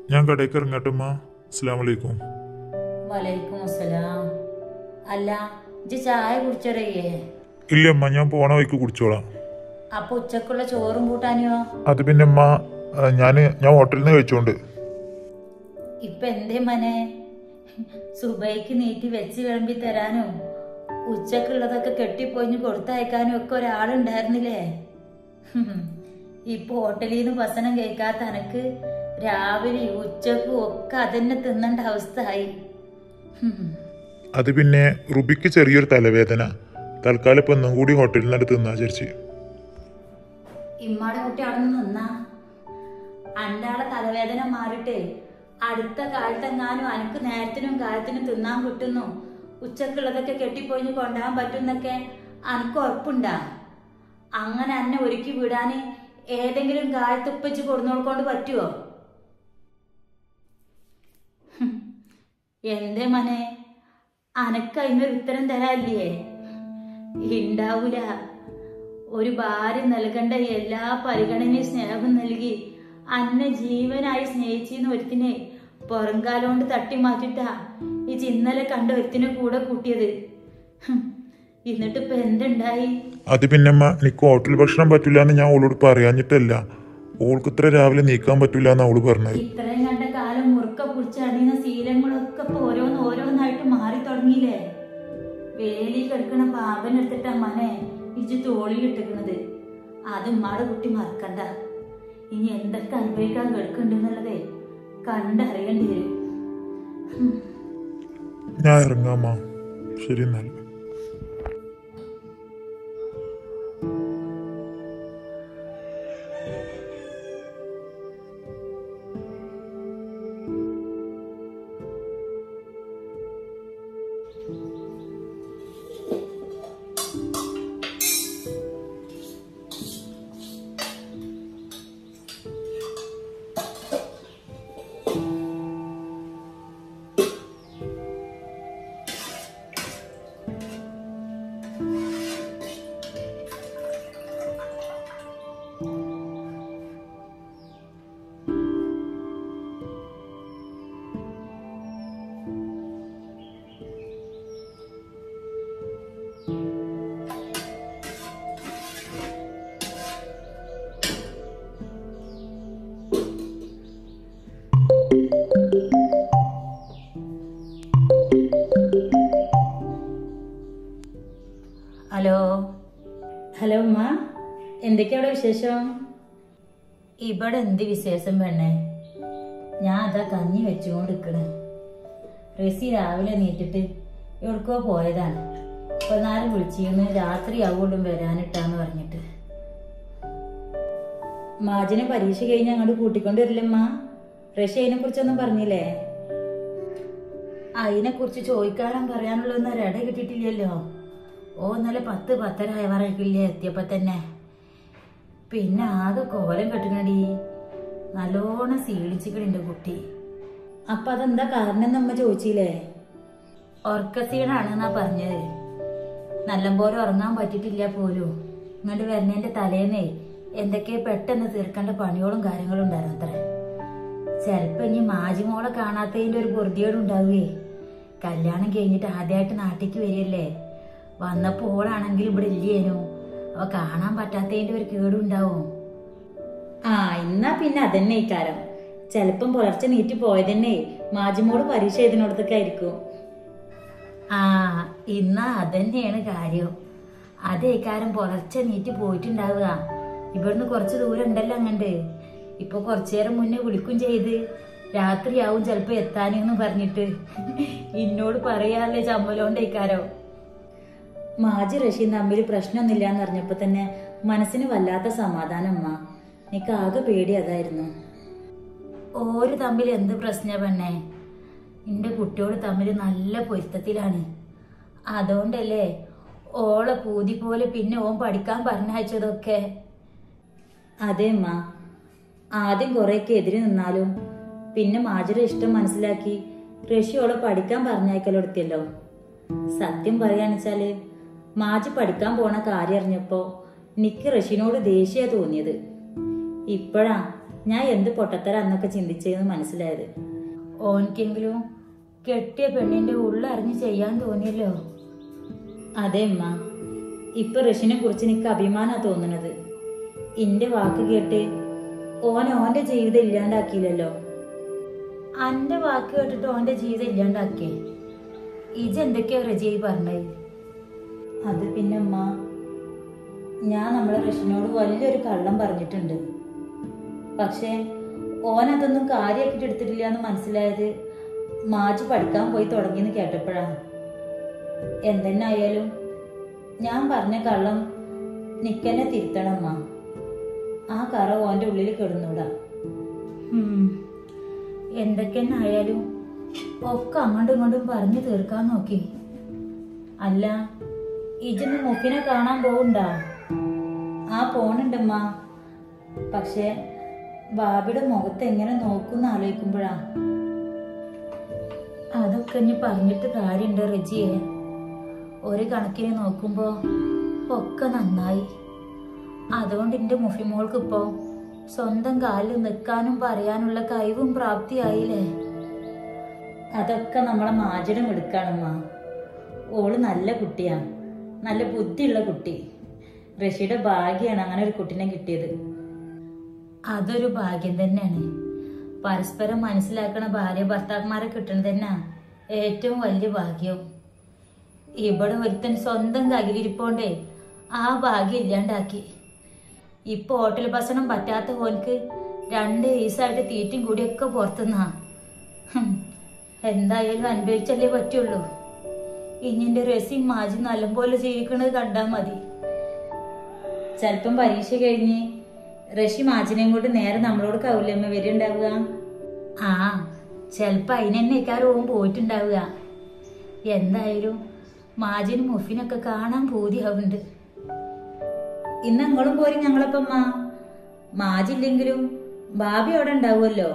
ഞാൻ കടയ്ക്ക് ഇറങ്ങട്ടുമ്മ അസ്സാം വലൈക്കും വലൈക്കും അസ്സലാം അല്ല ഇജ്ജ് ചായ കുടിച്ചറിയേ ഇല്ല അമ്മ ഞാൻ പോണ വഴിക്ക് കുടിച്ചോളാം അപ്പൊ ഉച്ചക്കുള്ള ചോറും കൂട്ടാനോ അത് പിന്നെ അമ്മ ഞാൻ ഞാൻ ഹോട്ടലിൽ നിന്ന് കഴിച്ചോണ്ട് ഇപ്പൊ എന്തേ മനെ സുബൈക്ക് നീട്ടി വെച്ച് വിളമ്പി തരാനും ഉച്ചക്കുള്ളതൊക്കെ കെട്ടിപ്പൊഞ്ഞ് കൊടുത്തയക്കാനും ഒക്കെ ഒരാളുണ്ടായിരുന്നില്ലേ ഹും. ഇപ്പൊ ഹോട്ടലിൽ നിന്ന് ഭക്ഷണം കഴിക്കാത്ത എനക്ക് രാവിലെ ഉച്ചക്കും ഒക്കെ അതന്നെ തിന്നേണ്ട അവസ്ഥ ആയി ഹും. അത് പിന്നെ റുബിക്ക് ചെറിയൊരു തലവേദന തൽക്കാലം ഇപ്പൊ ഒന്നും കൂടി ഹോട്ടലിൽ നിന്ന് തിന്നാ വിചാരിച്ച് ഇമ്മാടെ കുട്ടി അവിടെ നിന്ന് നിന്നാ അണ്ടാളെ തലവേദന മാറിയിട്ട് അടുത്ത കാലത്തെങ്ങാനും അനക്ക് നേരത്തിനും കാലത്തിനും തിന്നാൻ കിട്ടുന്നു ഉച്ചക്കുള്ളതൊക്കെ കെട്ടിപ്പൊഴിഞ്ഞ് കൊണ്ടുപോകാൻ പറ്റുന്നൊക്കെ അനക്ക് ഉറപ്പുണ്ടാ അങ്ങനെ അന്നെ ഒരുക്കി വിടാന് ഏതെങ്കിലും കാലത്ത് ഉപ്പച്ച് കൊടുന്നോൾക്കൊണ്ട് പറ്റുമോ ഹും. എന്തേ മനെ അനക്ക് അതിനൊരു ഉത്തരം തരാല്ലേ ഉണ്ടാവൂല ഒരു ഭാര്യ നൽകേണ്ട എല്ലാ പരിഗണനയും സ്നേഹം നൽകി അന്നെ ജീവനായി സ്നേഹിച്ചിന്ന് ഒരുത്തിനെ പുറംകാലോണ്ട് തട്ടി മാറ്റിട്ടാ ഈ ഇന്നലെ കണ്ട ഒരുത്തിനെ കൂടെ കൂട്ടിയത് ഹും. എന്നിട്ട് ഇപ്പൊ എന്തുണ്ടായി അത് പിന്നെ അമ്മ എനിക്ക് ഹോട്ടൽ ഭക്ഷണം പറ്റില്ല എന്ന് ഞാൻ അവളോട് പറയാഞ്ഞിട്ടല്ല ഓൾക്ക് ഇത്ര രാവിലെ നീക്കാൻ പറ്റില്ല എന്ന് അവള് പറഞ്ഞത് ഇത്രയും കണ്ട കാലം മുറുക്ക പിടിച്ച് അണിയുന്ന ശീലങ്ങളൊക്കെ ഇപ്പൊ ഓരോന്ന് ഓരോന്നായിട്ട് മാറി തുടങ്ങിയില്ലേ വേലി കിടക്കണ പാമ്പൻ എടുത്തിട്ടാ മനെ ഇജ്ജ് തോളിലിട്ടിക്കണത് അത് ഉമ്മാടെ കുട്ടി മറക്കണ്ട ഇനി എന്തൊക്കെ അനുഭവിക്കാൻ കിടക്കുന്നുണ്ടെന്നുള്ളതേ കണ്ടറിയേണ്ടി വരും ഞാൻ ഇറങ്ങാമ്മ ശരി എന്നാൽ ഹലോ ഹലോ ഉമ്മ എന്തൊക്കെയാണ് വിശേഷം ഇവിടെ എന്ത് വിശേഷം പെണ്ണേ ഞാൻ അതാ കഞ്ഞി വെച്ചുകൊണ്ട് നിൽക്കണേ റസി രാവിലെ നീട്ടിട്ട് എവിടക്കോ പോയതാണ് ഇപ്പൊ നാല് വിളിച്ചിരുന്ന് രാത്രി ആവുകൊണ്ടും വരാനിട്ടാന്ന് പറഞ്ഞിട്ട് മാജിന് പരീക്ഷ കഴിഞ്ഞ് അങ്ങോട്ട് കൂട്ടിക്കൊണ്ട് വരില്ലമ്മ റഷ്യ അതിനെ കുറിച്ചൊന്നും പറഞ്ഞില്ലേ അതിനെ കുറിച്ച് ചോദിക്കാനും പറയാനുള്ളൊന്നും ഒരിട കിട്ടിയിട്ടില്ലല്ലോ ഓ ഇന്നലെ പത്ത് പത്തര ആയവറക്കില്ലേ എത്തിയപ്പോ തന്നെ പിന്നെ ആകെ കോലം കെട്ടുകടി നല്ലോണം സീളിച്ചിക്കണിന്റെ കുട്ടി അപ്പൊ അതെന്താ കാരണം നമ്മ ചോദിച്ചില്ലേ ഉറക്കസീണാണെന്നാ പറഞ്ഞത് നല്ലപോലെ ഉറങ്ങാൻ പറ്റിയിട്ടില്ല പോലും ഇങ്ങോട്ട് വരുന്നതിന്റെ തലേന്നേ എന്തൊക്കെ പെട്ടെന്ന് തീർക്കേണ്ട പണികളും കാര്യങ്ങളും ഉണ്ടായിരുന്നു അത്ര ചിലപ്പോ ഇനി മാജിമോളെ കാണാത്തതിന്റെ ഒരു പൊറുതിയോട് ഉണ്ടാവുകയെ കല്യാണം കഴിഞ്ഞിട്ട് ആദ്യമായിട്ട് നാട്ടിലേക്ക് വരികയല്ലേ വന്നപ്പോ ഓളാണെങ്കിൽ ഇവിടെ ഇല്ലേനു അവ കാണാൻ പറ്റാത്തതിന്റെ ഒരു കേടുണ്ടാവും ആ എന്നാ പിന്നെ അതന്നെ ഇക്കാരം ചെലപ്പം പുലർച്ചെ നീറ്റി പോയതന്നെ മാജിമോള് പരീക്ഷ എഴുതിനോടത്തൊക്കെ ആയിരിക്കും ആ ഇന്നാ അതന്നെയാണ് കാര്യം അതേ കാരം പുലർച്ചെ നീറ്റി പോയിട്ടുണ്ടാവുക ഇവിടുന്ന് കുറച്ച് ദൂരം ഉണ്ടല്ലോ അങ്ങണ്ട് ഇപ്പൊ കുറച്ചു നേരം മുന്നേ വിളിക്കും ചെയ്ത് രാത്രിയാവും ചിലപ്പോ എത്താനെന്ന് പറഞ്ഞിട്ട് എന്നോട് പറയാല്ലേ ചമ്മലോണ്ടേക്കാരോ മാജി റഷീം തമ്മിൽ പ്രശ്നമൊന്നുമില്ല എന്ന് അറിഞ്ഞപ്പോ തന്നെ മനസ്സിന് വല്ലാത്ത സമാധാനം അമ്മ എനിക്ക് ആകെ പേടി അതായിരുന്നു ഓര് തമ്മിൽ എന്ത് പ്രശ്ന പെണ്ണേ എന്റെ കുട്ടിയോട് തമ്മിൽ നല്ല പൊരുത്തത്തിലാണ് അതുകൊണ്ടല്ലേ ഓളെ പൂതി പോലെ പിന്നെ ഓൻ പഠിക്കാൻ പറഞ്ഞയച്ചതൊക്കെ അതെ അമ്മ ആദ്യം കുറെയൊക്കെ എതിര് നിന്നാലും പിന്നെ മാജുര ഇഷ്ടം മനസ്സിലാക്കി റഷ്യോളെ പഠിക്കാൻ പറഞ്ഞയക്കലെടുത്തിയല്ലോ സത്യം പറയാണെച്ചാല് മാജി പഠിക്കാൻ പോണ കാര്യം അറിഞ്ഞപ്പോ നിക്ക് റഷീനോട് ദേഷ്യ തോന്നിയത് ഇപ്പോഴാ ഞാൻ എന്ത് പൊട്ടത്തര അന്നൊക്കെ ചിന്തിച്ചതെന്ന് മനസ്സിലായത് ഓനിക്കെങ്കിലും കെട്ടിയ പെണ്ണിന്റെ ഉള്ളറിഞ്ഞ് ചെയ്യാൻ തോന്നിയല്ലോ അതെ അമ്മ ഇപ്പൊ ഋഷിനെ കുറിച്ച് എനിക്ക് അഭിമാനാ തോന്നുന്നത് ഇന്റെ വാക്ക് കേട്ട് ഓൻ ഓന്റെ ജീവിതം ഇല്ലാണ്ടാക്കിയില്ലല്ലോ അന്റെ വാക്ക് കേട്ടിട്ട് ഓന്റെ ജീവിതം ഇല്ലാണ്ടാക്കിയേ ഇജ് എന്തൊക്കെയാ റജിയായി പറഞ്ഞത് അത് പിന്നെ അമ്മ ഞാൻ നമ്മളെ ഋഷിനോട് വലിയൊരു കള്ളം പറഞ്ഞിട്ടുണ്ട് പക്ഷേ ഓൻ അതൊന്നും കാര്യമാക്കിയിട്ട് എടുത്തിട്ടില്ല എന്ന് മനസ്സിലായത് മാജ് പഠിക്കാൻ പോയി തുടങ്ങിയെന്ന് കേട്ടപ്പോഴാണ് എന്തെന്നായാലും ഞാൻ പറഞ്ഞ കള്ളം നിക്കന്നെ തിരുത്തണമ്മ ആ കറ ഓന്റെ ഉള്ളിൽ കിടന്നൂടാ എന്തൊക്കെന്നായാലും ഒക്കെ അങ്ങോട്ടും ഇങ്ങോട്ടും പറഞ്ഞു തീർക്കാൻ നോക്കി അല്ല ഇജിന്ന് മുഫിനെ കാണാൻ പോകണ്ടാ ആ പോണുണ്ടമ്മ പക്ഷെ ബാബിയുടെ മുഖത്ത് എങ്ങനെ നോക്കുന്ന ആലോചിക്കുമ്പോഴാ അതൊക്കെ ഇനി പറഞ്ഞിട്ട് കാര്യണ്ട് റജിയെ ഒരു കണക്കിന് നോക്കുമ്പോ ഒക്കെ നന്നായി അതുകൊണ്ട് എന്റെ മുഫിമോൾക്ക് ഇപ്പോ സ്വന്തം കാലിൽ നിൽക്കാനും പറയാനുള്ള കഴിവും പ്രാപ്തിയായില്ലേ അതൊക്കെ നമ്മളെ മാജനം എടുക്കാണമ്മ ഓള് നല്ല കുട്ടിയാ നല്ല ബുദ്ധിയുള്ള കുട്ടി ഋഷിയുടെ ഭാഗ്യാണ് അങ്ങനെ ഒരു കുട്ടിനെ കിട്ടിയത് അതൊരു ഭാഗ്യം തന്നെയാണ് പരസ്പരം മനസ്സിലാക്കണ ഭാര്യ ഭർത്താക്കന്മാരെ കിട്ടണത് തന്നെ ഏറ്റവും വലിയ ഭാഗ്യം ഇവിടെ ഒരുത്തൻ സ്വന്തം കയ്യിലിരിപ്പോണ്ടേ ആ ഭാഗ്യം ഇല്ലാണ്ടാക്കി ഇപ്പൊ ഹോട്ടൽ ഭക്ഷണം പറ്റാത്ത ഓൻക്ക് രണ്ട് ദിവസമായിട്ട് തീറ്റും കൂടിയൊക്കെ പുറത്തുനിന്നാ ഹും, എന്തായാലും അനുഭവിച്ചല്ലേ പറ്റുള്ളൂ ഇനിന്റെ രസി മാജി നല്ലപോലെ ജീവിക്കണത് കണ്ടാ മതി ചിലപ്പം പരീക്ഷ കഴിഞ്ഞ് റഷി മാജിനെയും കൊണ്ട് നേരെ നമ്മളോട് കൗലമ്മ വരുന്നുണ്ടാവുക ആ ചിലപ്പോ അതിനെന്നെ ഇക്കാരവും പോയിട്ടുണ്ടാവുക എന്തായാലും മാജിനും മുഫിനൊക്കെ കാണാൻ പൂതിയാവുന്നുണ്ട് ഇന്ന് നിങ്ങളും പോരും ഞങ്ങളപ്പം മാ മാജില്ലെങ്കിലും ഭാബി അവിടെ ഉണ്ടാവുമല്ലോ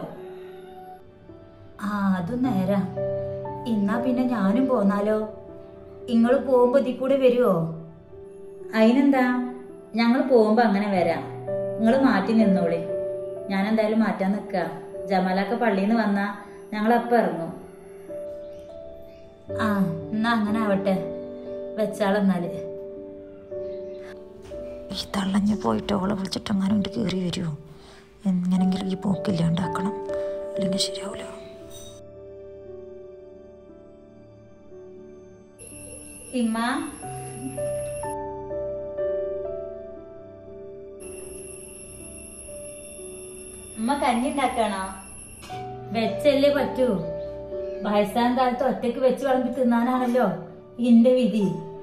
ആ അതും നേരാ ഇന്നാ പിന്നെ ഞാനും പോന്നാലോ ഇങ്ങള് പോകുമ്പോ ഇതിൽ കൂടെ വരുവോ അതിനെന്താ ഞങ്ങൾ പോകുമ്പോ അങ്ങനെ വരാം നിങ്ങൾ മാറ്റി നിന്നോളി ഞാൻ എന്തായാലും മാറ്റാൻ നിക്ക ജമാലൊക്കെ പള്ളിയിൽ നിന്ന് വന്നാ ഞങ്ങൾ അപ്പം ഇറങ്ങും ആ എന്നാ അങ്ങനെ ആവട്ടെ വെച്ചാളെന്നാല് ഈ തള്ളഞ്ഞ് പോയിട്ട് അവളെ വിളിച്ചിട്ടെങ്ങാനും കൊണ്ട് കയറി വരുമോ എങ്ങനെങ്കിലും ഈ പോക്കില്ലാണ്ടാക്കണം അല്ലെങ്കിൽ ശരിയാവില്ല ഇമ്മ ഉമ്മ കഞ്ഞി ഉണ്ടാക്കണോ വെച്ചല്ലേ പറ്റൂ വയസ്സാം കാലത്ത് ഒറ്റക്ക് വെച്ച് വിളമ്പി തിന്നാനാണല്ലോ ഇന്റെ വിധി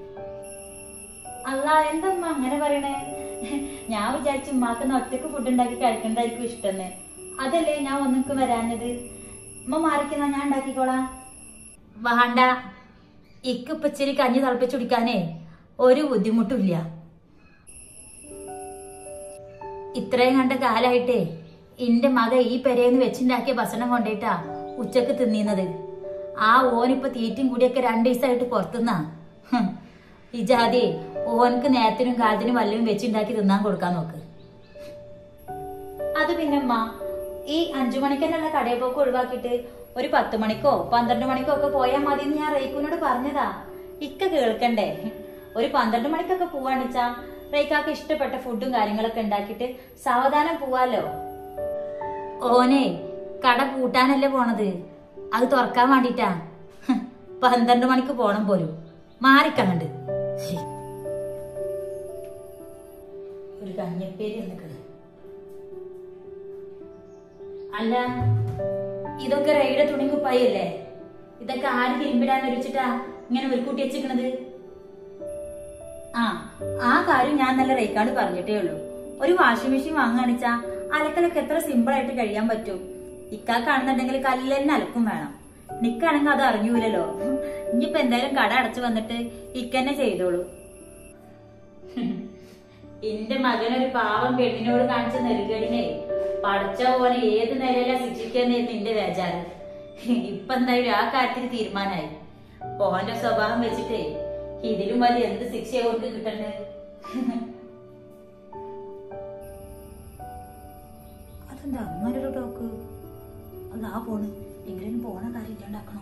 അല്ല എന്തമ്മ അങ്ങനെ പറയണേ ഞാൻ വിചാരിച്ചു ഉമ്മാക്കുന്ന ഒറ്റക്ക് ഫുഡ് ഉണ്ടാക്കി കഴിക്കണ്ടായിരിക്കും ഇഷ്ടന്ന് അതല്ലേ ഞാൻ ഒന്നിക്ക് വരാഞ്ഞത് ഉമ്മ മാറിക്കുന്ന ഞാൻ ഉണ്ടാക്കിക്കോളാം വേണ്ട ഇക്ക് ഇപ്പൊ ഇച്ചിരി കഞ്ഞി തിളപ്പിച്ച് കുടിക്കാനേ ഒരു ബുദ്ധിമുട്ടില്ല ഇത്രയും കണ്ട കാലായിട്ടേ ഇന്റെ മക ഈ പെരേന്ന് വെച്ചുണ്ടാക്കിയ ഭക്ഷണം കൊണ്ടേട്ടാ ഉച്ചക്ക് തിന്നീന്നത് ആ ഓനിപ്പൊ തീറ്റും കൂടിയൊക്കെ രണ്ടു ദിവസമായിട്ട് പുറത്തുനിന്നാ ഹും. ഈ ജാതി ഓനക്ക് നേരത്തിനും കാലത്തിനും വല്ലതും വെച്ചുണ്ടാക്കി തിന്നാൻ കൊടുക്കാൻ നോക്ക് അത് പിന്നമ്മ ഈ അഞ്ചു മണിക്കെന്നുള്ള കടയിൽ പോക്ക് ഒഴിവാക്കിയിട്ട് ഒരു പത്ത് മണിക്കോ പന്ത്രണ്ട് മണിക്കോ ഒക്കെ പോയാൽ മതി എന്ന് ഞാൻ റേക്കുനോട് പറഞ്ഞതാ ഇക്ക കേൾക്കണ്ടേ ഒരു പന്ത്രണ്ട് മണിക്കൊക്കെ പോവാണിച്ചാ റേക്കാക്ക് ഇഷ്ടപ്പെട്ട ഫുഡും കാര്യങ്ങളൊക്കെ ഉണ്ടാക്കിയിട്ട് സാവധാനം പോവാലോ ഓനെ കട പൂട്ടാനല്ലേ പോണത് അത് തുറക്കാൻ വേണ്ടിട്ടാ ഹ്, പന്ത്രണ്ട് മണിക്ക് പോണം പോലും മാറിക്കണ്ട് ഒരു കഞ്ഞപ്പേരി നിൽക്കുന്നത് അല്ല ഇതൊക്കെ റെയ്ഡ് തുണിക്കുപ്പായല്ലേ ഇതൊക്കെ ആര് തിരുമ്പിടാൻ ഒരുച്ചിട്ടാ ഇങ്ങനെ ഒരു കൂട്ടി വെച്ചിരിക്കണത് ആ ആ കാര്യം ഞാൻ നല്ല റേക്കാട് പറഞ്ഞിട്ടേ ഉള്ളൂ ഒരു വാഷിംഗ് മെഷീൻ വാങ്ങാണിച്ചാ അലക്കലൊക്കെ എത്ര സിമ്പിൾ ആയിട്ട് കഴിയാൻ പറ്റും ഇക്കാക്കാണെന്നുണ്ടെങ്കിൽ കല്ലെന്നെ അലക്കും വേണം നിക്കാണെങ്കിൽ അത് അറിയൂലല്ലോ ഇനിയിപ്പോ എന്തായാലും കട അടച്ചു വന്നിട്ട് ഇക്കന്നെ ചെയ്തോളൂ എന്റെ മകനൊരു പാവം പെണ്ണിനോട് കാണിച്ച നെരുകടിനെ പഠിച്ച പോലെ ഏത് നിലയിലാ ശിക്ഷിക്കാന്നായിരുന്നു നിന്റെ വേജാറ് ഇപ്പൊ എന്തായാലും ആ കാര്യത്തിൽ തീരുമാനമായി ഓന്റെ സ്വഭാവം വെച്ചിട്ടേ ഇതിലും വലിയ എന്ത് ശിക്ഷ അവർക്ക് കിട്ടണ്ടേ അത് എന്താ അങ്ങനെ ഒരു ടോക്ക് അതാ പോണ് എങ്കിലും പോണ കാര്യം ഇല്ലാണ്ടാക്കണം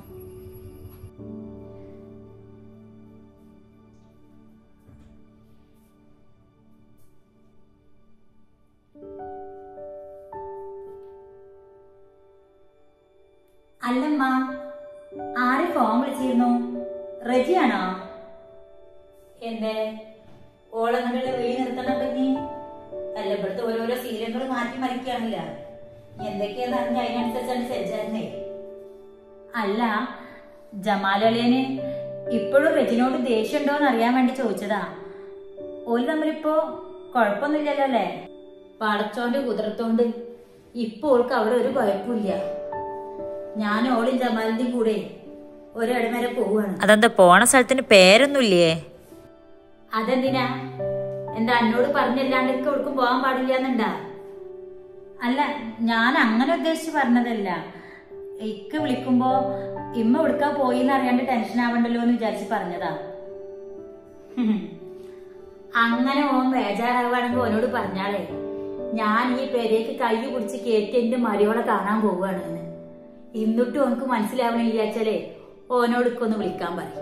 അല്ലമ്മ ആരെ ഫോൺ വിളിച്ചിരുന്നു റജിയാണോ എന്തേ ഓളങ്ങളുടെ വെളി നിർത്തണം പിന്നെ അല്ല ഇവിടുത്തെ ഓരോരോ ശീലങ്ങൾ മാറ്റി മറിക്കുകയാണല്ല എന്തൊക്കെയാന്ന് അറിഞ്ഞ അതിനനുസരിച്ചാണ് സംസാരിച്ചേ അല്ല ജമാലളിയന് ഇപ്പോഴും റെജിനോട് ദേഷ്യം ഉണ്ടോന്ന് അറിയാൻ വേണ്ടി ചോദിച്ചതാ ഓല് തമ്മിലിപ്പോ കുഴപ്പമൊന്നുമില്ലല്ലോ അല്ലേ പടച്ചോന്റെ കുതിരത്തോണ്ട് ഇപ്പൊ ഓൾക്ക് അവിടെ ഒരു കുഴപ്പമില്ല ഞാൻ ഓളും ജമാലിന്റെയും കൂടെ ഒരിടം വരെ പോവാണ് അതെന്താ പോണ സ്ഥലത്തിന് പേരൊന്നുമില്ലേ അതെന്തിനാ എന്താ എന്നോട് പറഞ്ഞല്ലാണ്ട് എനിക്ക് എവിടേക്കും പോകാൻ പാടില്ല എന്നുണ്ടാ അല്ല ഞാൻ അങ്ങനെ ഉദ്ദേശിച്ച് പറഞ്ഞതല്ല ഇക്ക് വിളിക്കുമ്പോ ഇമ്മ എവിടുക്കാ പോയി എന്ന് അറിയാണ്ട് ടെൻഷൻ ആവണ്ടല്ലോ എന്ന് വിചാരിച്ച് പറഞ്ഞതാ ഹും. അങ്ങനെ ഓൻ ബേജാറാവുകയാണെങ്കിൽ ഓനോട് പറഞ്ഞാളേ ഞാൻ ഈ പെരേക്ക് കൈ പിടിച്ച് കയറ്റി എന്റെ മരിയോളെ കാണാൻ പോവുകയാണ് എന്ന്. എന്നിട്ടും ഓനക്ക് മനസ്സിലാവണില്ല വെച്ചാലേ ഓനോട് ഇക്കൊന്ന് വിളിക്കാൻ പറയും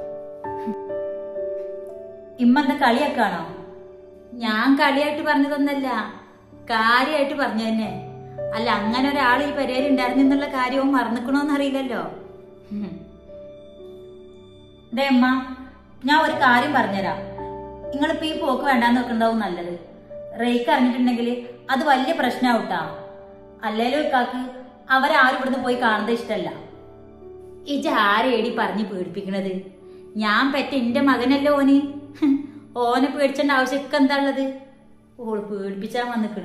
ഇമ്മ എന്താ കളിയാക്കാണോ ഞാൻ കളിയായിട്ട് പറഞ്ഞതൊന്നല്ല കാര്യമായിട്ട് പറഞ്ഞു തന്നെ അല്ല അങ്ങനെ ഒരാൾ ഈ പരിപാടി ഉണ്ടായിരുന്നു എന്നുള്ള കാര്യവും മറന്നിക്കണോന്ന് അറിയില്ലല്ലോ ഉം. ദേ അമ്മ ഞാൻ ഒരു കാര്യം പറഞ്ഞുതരാം നിങ്ങളിപ്പോ ഈ പോക്ക് വേണ്ടാന്ന് വെക്കണ്ടാവും നല്ലത് റേക്ക് അറിഞ്ഞിട്ടുണ്ടെങ്കിൽ അത് വലിയ പ്രശ്നമാവട്ടാ അല്ലേലും കാക്ക് അവരാരും ഇവിടുന്ന് പോയി കാണുന്നത് ഇഷ്ടല്ല ഇജ ആരേടി പറഞ്ഞു പേടിപ്പിക്കണത് ഞാൻ പറ്റ എന്റെ മകനല്ലോ ഓന് ഹും, ഓനെ പേടിച്ചേണ്ട ആവശ്യമൊക്കെ എന്താ ഉള്ളത് ഓൾ പേടിപ്പിച്ചാൻ വന്നിക്കണ്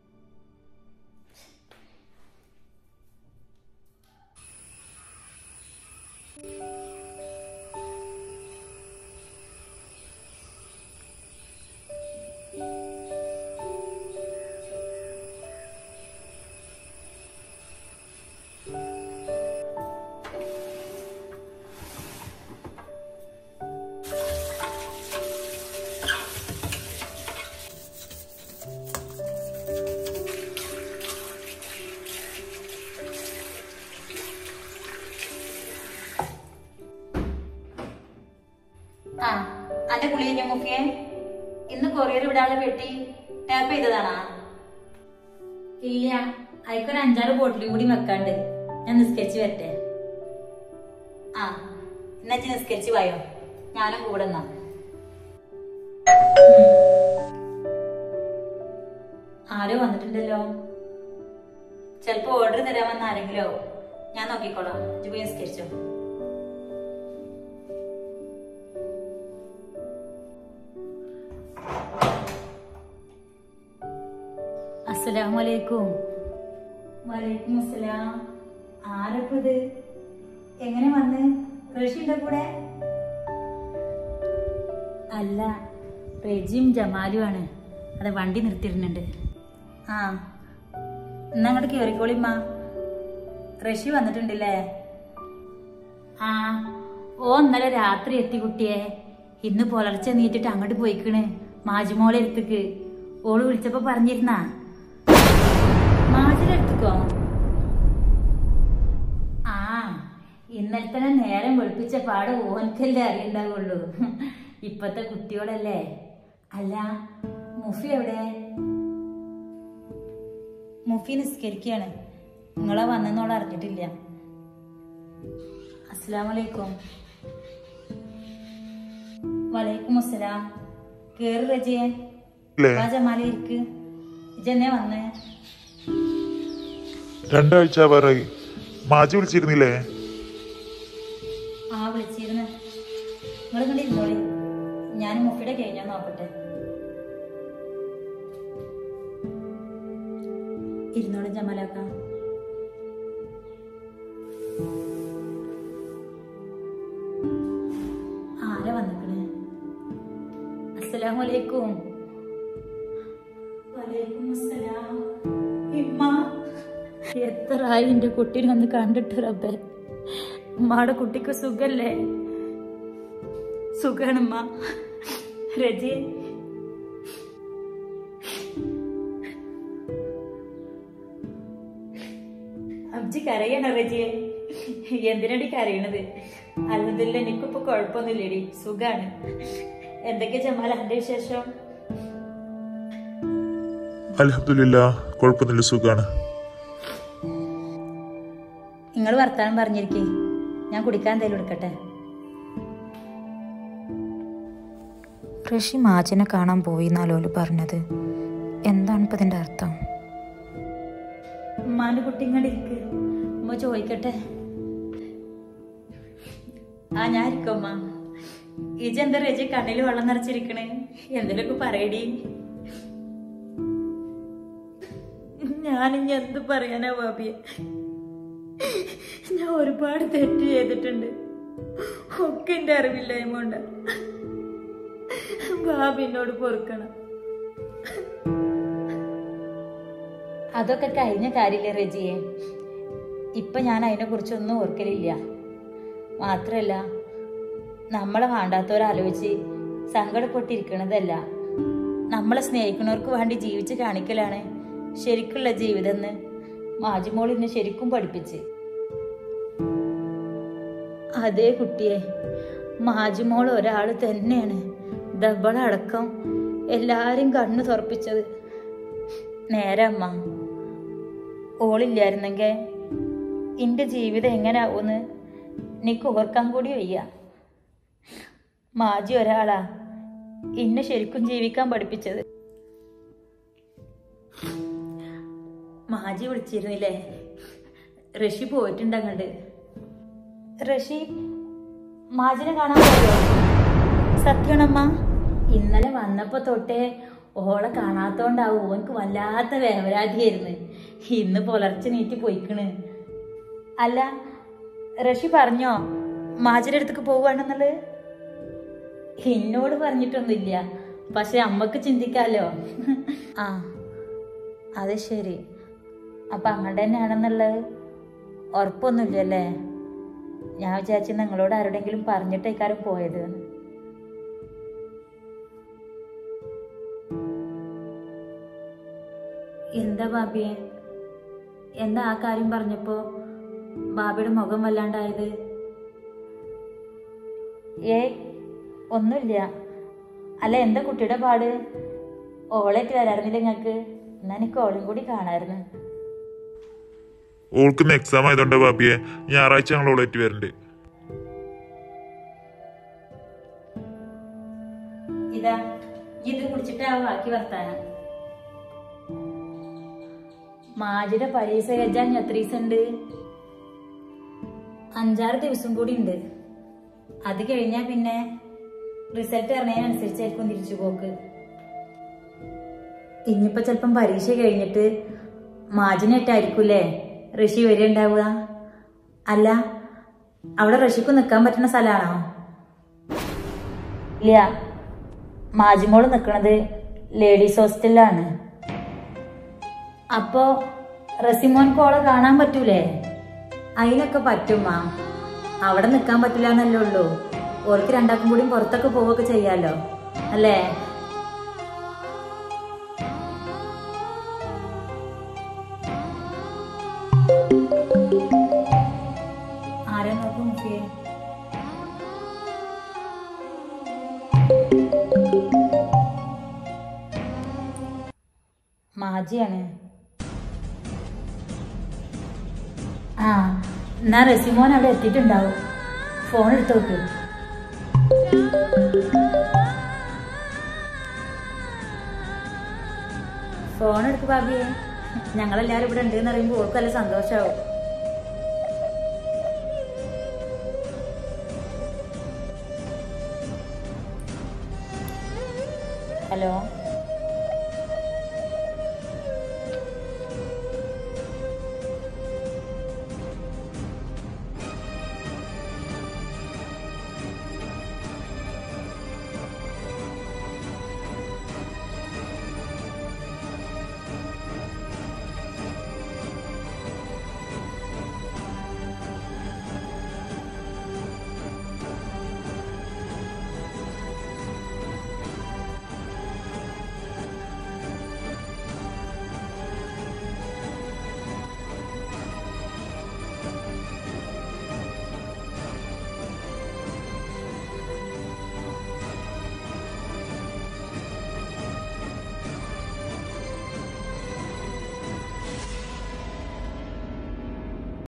ആ അന്റെ കുളി കഴിഞ്ഞ മുക്കിയെ ഇന്ന് കൊറിയർ വിടാതെ വെട്ടി ടാപ്പ് ചെയ്തതാണാ ഇല്ല അയക്കൊരു അഞ്ചാറ് ബോട്ടിൽ കൂടി വെക്കാണ്ട് ഞാൻ നിസ്കരിച്ച് വരട്ടെ ആ എന്നാ ഇജ്ജ് നിസ്കരിച്ച് വായോ ഞാനും കൂടെ എന്നാ ഉം. ആരോ വന്നിട്ടുണ്ടല്ലോ ചിലപ്പോ ഓർഡർ തരാമെന്ന് ആരെങ്കിലോ ഞാൻ നോക്കിക്കോളാം ഇജ്ജ് പോയി നിസ്കരിച്ചോ അസ്സലാമലൈക്കും വലൈക്കും അസ്സലാം ആരപ്പത് എങ്ങനെ വന്ന് റഷീന്റെ കൂടെ അല്ല റെജിയും ജമാലും ആണ് അത് വണ്ടി നിർത്തിയിരുന്നുണ്ട് ആ എന്നാ അങ്ങോട്ട് കയറിക്കോളിമ്മ റഷി വന്നിട്ടുണ്ടല്ലേ ആ ഓ ഇന്നലെ രാത്രി എത്തി കുട്ടിയെ ഇന്ന് പുലർച്ചെ നീട്ടിട്ട് അങ്ങോട്ട് പോയിക്കണ് മാജിമോളെ എടുത്തേക്ക് ഓള് വിളിച്ചപ്പോ പറഞ്ഞിരുന്നാ മാജിലെ എടുത്തുക്കോ ആ ഇന്നലെ തന്നെ നേരം വെളുപ്പിച്ച പാട് ഓനക്കല്ലേ അറിയണ്ടാവുള്ളൂ ഇപ്പത്തെ കുട്ടികളല്ലേ അല്ല മുഫി എവിടെ മുഫി നിസ്കരിക്കാണ് നിങ്ങളെ വന്നെന്നോളെ അറിഞ്ഞിട്ടില്ല അസ്സലാമലൈക്കും വലൈക്കും അസ്സലാം കേറ് റജിയെ അല്ലേ വാ ജമാലെ ഇരിക്ക് ഇജന്നെ വന്നേ രണ്ടാഴ്ച വേറെ മാജി വിളിച്ചിരുന്നില്ലേ ആ വിളിച്ചിരുന്നു നിങ്ങൾ ഇങ്ങോട്ട് ഇരുന്നോളി ഞാൻ മുഫിയുടെ കഴിഞ്ഞാൽ നോക്കട്ടെ ഇരുന്നോളി ജമാലാക്ക ആരാ വന്നിക്കണേ അസ്സലാമലൈക്കും വലൈക്കും അസ്സലാം ഇമ്മ എത്രയായി എന്റെ കുട്ടീനെ ഒന്ന് കണ്ടിട്ട് റബ്ബേ ഉമ്മയുടെ കുട്ടിക്ക് സുഖല്ലേ സുഖാണമ്മ രജി അമ്മച്ചി കരയണ റജിയെ എന്തിനടി കരയണത് അല്ലതില്ല എനിക്കിപ്പോ കുഴപ്പമൊന്നുമില്ലടി സുഖാണ് എന്തൊക്കെ ജമാല എന്റെ വിശേഷം അലഹമില്ല കുഴപ്പമൊന്നുമില്ല സുഖാണ് നിങ്ങൾ വർത്താനം പറഞ്ഞിരിക്കേ ഞാൻ കുടിക്കാൻ എന്തെങ്കിലും എടുക്കട്ടെ ഋഷി മാജിനെ കാണാൻ പോയി എന്നാലോല് പറഞ്ഞത് എന്താണ് ഇപ്പം ഇതിൻ്റെ അർത്ഥം ഉമ്മാന്റെ കുട്ടി ഇങ്ങോട്ട് ഇരിക്ക് ഉമ്മ ചോദിക്കട്ടെ ആ ഞാൻ ഇരിക്കും അമ്മ ഇജെന്താ രജി കണ്ണിൽ വെള്ളം നിറച്ചിരിക്കണേ എന്തെങ്കിലുമൊക്കെ പറയടി ഞാനിനി എന്ത് പറയാനാ ബാബിയെ ഞാൻ ഒരുപാട് തെറ്റ് ചെയ്തിട്ടുണ്ട് ഒക്കെ എന്റെ അറിവില്ലായ്മ കൊണ്ട് ബാബി എന്നോട് പൊറുക്കണം അതൊക്കെ കഴിഞ്ഞ കാര്യമില്ലേ റജിയെ ഇപ്പൊ ഞാൻ അതിനെ കുറിച്ചൊന്നും ഓർക്കലില്ല മാത്രല്ല നമ്മളെ വേണ്ടാത്തവരാലോചിച്ച് സങ്കടപ്പെട്ടിരിക്കണതല്ല നമ്മളെ സ്നേഹിക്കുന്നവർക്ക് വേണ്ടി ജീവിച്ച് കാണിക്കലാണ് ശരിക്കുള്ള ജീവിതം എന്ന് മാജിമോൾ എന്നെ ശരിക്കും പഠിപ്പിച്ച് അതേ കുട്ടിയെ മാജിമോൾ ഒരാൾ തന്നെയാണ് ദബളടക്കം എല്ലാരും കണ്ണു തുറപ്പിച്ചത് നേരെ അമ്മ ഓളില്ലായിരുന്നെങ്കിൽ എൻ്റെ ജീവിതം എങ്ങനെ ആവുമെന്ന് എനിക്ക് ഓർക്കാൻ കൂടി വയ്യ മാജി ഒരാളാ എന്നെ ശരിക്കും ജീവിക്കാൻ പഠിപ്പിച്ചത് മാജി വിളിച്ചിരുന്നില്ലേ ഋഷി പോയിട്ടുണ്ടങ്ങണ്ട് ഋഷി മാജിനെ കാണാൻ പോയോ സത്യമാണമ്മ ഇന്നലെ വന്നപ്പോ തൊട്ടേ ഓളെ കാണാത്തോണ്ടാവും ഓനക്ക് വല്ലാത്ത വേവരാതിയായിരുന്നു ഇന്ന് പുലർച്ചെ നീറ്റി പോയിക്കണ് അല്ല ഋഷി പറഞ്ഞോ മാജിന്റെ അടുത്തേക്ക് പോവുകയാണെന്നുള്ളത് എന്നോട് പറഞ്ഞിട്ടൊന്നുമില്ല പക്ഷെ അമ്മക്ക് ചിന്തിക്കാലോ ആ അത് ശരി അപ്പൊ അങ്ങോട്ട് തന്നെയാണെന്നുള്ളത് ഉറപ്പൊന്നുമില്ലല്ലേ ഞാൻ വിചാരിച്ചു നിങ്ങളോട് ആരോടെങ്കിലും പറഞ്ഞിട്ടേക്കാരും പോയത് എന്ന്. എന്താ ബാബിയെ എന്താ ആ കാര്യം പറഞ്ഞപ്പോ ബാബിയുടെ മുഖം വല്ലാണ്ടായത് ഏ ഒന്നുമില്ല അല്ല എന്താ കുട്ടിയുടെ പാട് ഓളേറ്റ് വരാറുന്നില്ല നിങ്ങക്ക് എന്നാ എനിക്ക് ഓളും കൂടി കാണായിരുന്നു ഓൾക്ക് ഇന്ന് എക്സാം ആയതുകൊണ്ട് ബാബിയെ ഞായറാഴ്ച ഞങ്ങൾ ഓളേറ്റ് വരുന്നുണ്ട് ഇതാ ഇത് കുടിച്ചിട്ടാ ബാക്കി വർത്താനം മാജിയുടെ പരീക്ഷ കഴിച്ചാൽ എത്ര ദിവസം ഉണ്ട് അഞ്ചാറ് ദിവസം കൂടി ഉണ്ട് അത് കഴിഞ്ഞാ പിന്നെ റിസൾട്ട് അറിഞ്ഞതിനനുസരിച്ചായിരിക്കും തിരിച്ചു പോക്ക് ഇനിയിപ്പോ ചിലപ്പം പരീക്ഷ കഴിഞ്ഞിട്ട് മാജിനായിട്ടായിരിക്കൂലേ ഋഷി വരികയുണ്ടാവുക അല്ല അവിടെ ഋഷിക്ക് നിൽക്കാൻ പറ്റുന്ന സ്ഥലമാണോ ഇല്ല മാജിമോള് നിൽക്കുന്നത് ലേഡീസ് ഹോസ്റ്റലിലാണ് അപ്പോ റസിമോൻ കോളെ കാണാൻ പറ്റൂലേ അതിനൊക്കെ പറ്റും മാ അവിടെ നിൽക്കാൻ പറ്റില്ല എന്നല്ലേ ഉള്ളൂ ഓർക്ക് രണ്ടാക്കും കൂടി പുറത്തൊക്കെ പോവുകയൊക്കെ ചെയ്യാലോ അല്ലേ ആരെ നോക്കും മുഖ്യേ മാജിയാണ് ആ എന്നാ റസിമോൻ അവിടെ എത്തിയിട്ടുണ്ടാവും ഫോൺ എടുത്ത് നോക്ക് ഫോൺ എടുക്ക് ബാബിയെ ഞങ്ങളെല്ലാരും ഇവിടെ ഉണ്ട് എന്ന് അറിയുമ്പോൾ ഓൾക്ക് നല്ല സന്തോഷാവും ഹലോ